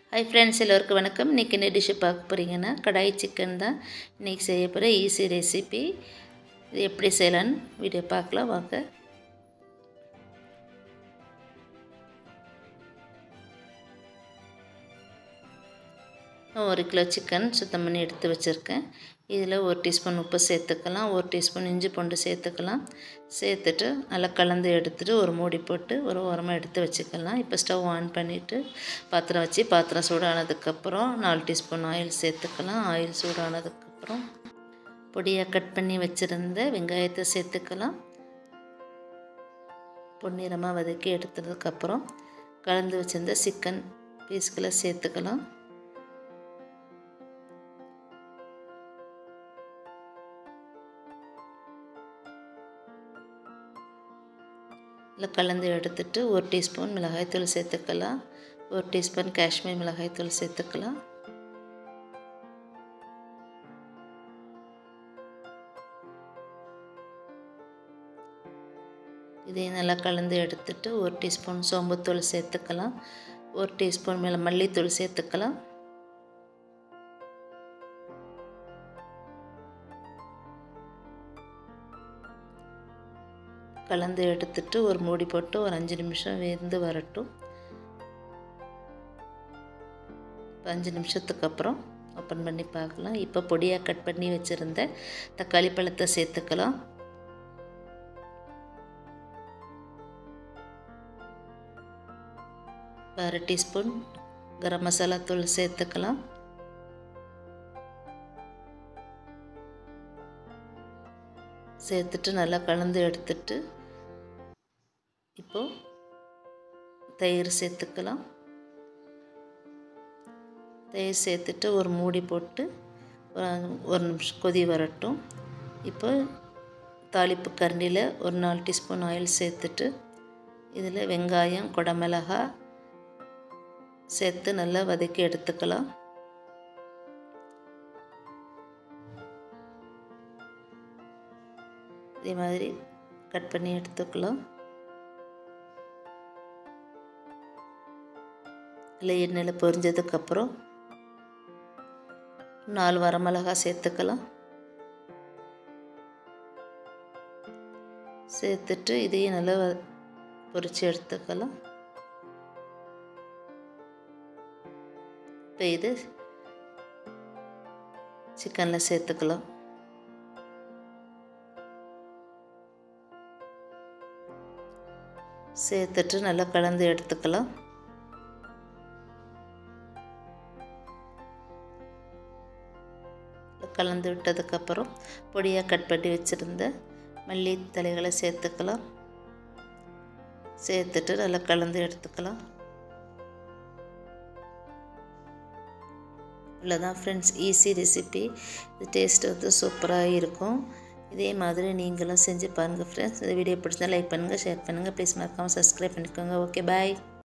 hi friends எல்லோருக்கும் வணக்கம் இன்றைக்கி என்ன டிஷ்ஷு பார்க்க போகிறீங்கன்னா கடாய் சிக்கன் தான் இன்றைக்கி செய்ய போகிற ஈஸி ரெசிபி இது எப்படி செய்யலான்னு வீடியோ பார்க்கலாம் வாங்க நான் ஒரு கிலோ சிக்கன் சுத்தம் பண்ணி எடுத்து வச்சுருக்கேன் இதில் ஒரு டீஸ்பூன் உப்பு சேர்த்துக்கலாம் ஒரு டீஸ்பூன் இஞ்சி பூண்டு சேர்த்துக்கலாம் சேர்த்துட்டு நல்லா கலந்து எடுத்துகிட்டு ஒரு மூடி போட்டு ஒரு ஓரமாக எடுத்து வச்சுக்கலாம் இப்போ ஸ்டவ் ஆன் பண்ணிவிட்டு பாத்திரம் வச்சு பாத்திரம் சூடானதுக்கப்புறம் நாலு டீஸ்பூன் ஆயில் சேர்த்துக்கலாம் ஆயில் சூடானதுக்கப்புறம் பொடியாக கட் பண்ணி வச்சுருந்த வெங்காயத்தை சேர்த்துக்கலாம் பொன்னிறமாக வதக்கி எடுத்ததுக்கப்புறம் கலந்து வச்சுருந்த சிக்கன் பீஸ்களை சேர்த்துக்கலாம் இதில் கலந்து எடுத்துட்டு ஒரு டீஸ்பூன் மிளகாய்த்தூள் சேர்த்துக்கலாம் ஒரு டீஸ்பூன் காஷ்மீர் மிளகாய்த்தூள் சேர்த்துக்கலாம் இதையும் நல்லா கலந்து எடுத்துட்டு ஒரு டீஸ்பூன் சோம்புத்தூள் சேர்த்துக்கலாம் ஒரு டீஸ்பூன் மேலே மல்லித்தூள் சேர்த்துக்கலாம் கலந்து எடுத்துட்டு ஒரு மூடி போட்டு ஒரு அஞ்சு நிமிஷம் வெந்து வரட்டும் அஞ்சு நிமிஷத்துக்கு அப்புறம் ஓப்பன் பண்ணி பார்க்கலாம் இப்போ பொடியாக கட் பண்ணி வச்சுருந்த தக்காளி பழத்தை சேர்த்துக்கலாம் அரை டீஸ்பூன் கரம் மசாலா தூள் சேர்த்துக்கலாம் சேர்த்துட்டு நல்லா கலந்து எடுத்துட்டு இப்போது தயிர் சேர்த்துக்கலாம் தயிர் சேர்த்துட்டு ஒரு மூடி போட்டு ஒரு நிமிஷம் கொதி வரட்டும் இப்போ தாளிப்பு கரண்டியில் ஒரு நாலு டீஸ்பூன் ஆயில் சேர்த்துட்டு இதில் வெங்காயம் குடமிளகா சேர்த்து நல்லா வதக்கி எடுத்துக்கலாம் இதே மாதிரி கட் பண்ணி எடுத்துக்கலாம் இல்லை எண்ணெயில் பொரிஞ்சதுக்கப்புறம் நாலு வரமிளகா சேர்த்துக்கலாம் சேர்த்துட்டு இதையும் நல்லா பொரித்து எடுத்துக்கலாம் இப்போ இது சிக்கனில் சேர்த்துக்கலாம் சேர்த்துட்டு நல்லா கலந்து எடுத்துக்கலாம் கலந்து விட்டதுக்கப்புறம் பொடியாக கட் பண்ணி வச்சுருந்த மல்லி தலைகளை சேர்த்துக்கலாம் சேர்த்துட்டு நல்லா கலந்து எடுத்துக்கலாம் இவ்வளோதான் ஃப்ரெண்ட்ஸ் ஈஸி ரெசிபி இது டேஸ்ட் வந்து சூப்பராக இருக்கும் இதே மாதிரி நீங்களும் செஞ்சு பாருங்கள் ஃப்ரெண்ட்ஸ் இந்த வீடியோ பிடிச்சா லைக் பண்ணுங்கள் ஷேர் பண்ணுங்கள் ப்ளீஸ் மறக்காமல் சப்ஸ்கிரைப் பண்ணிக்கோங்க ஓகே பாய்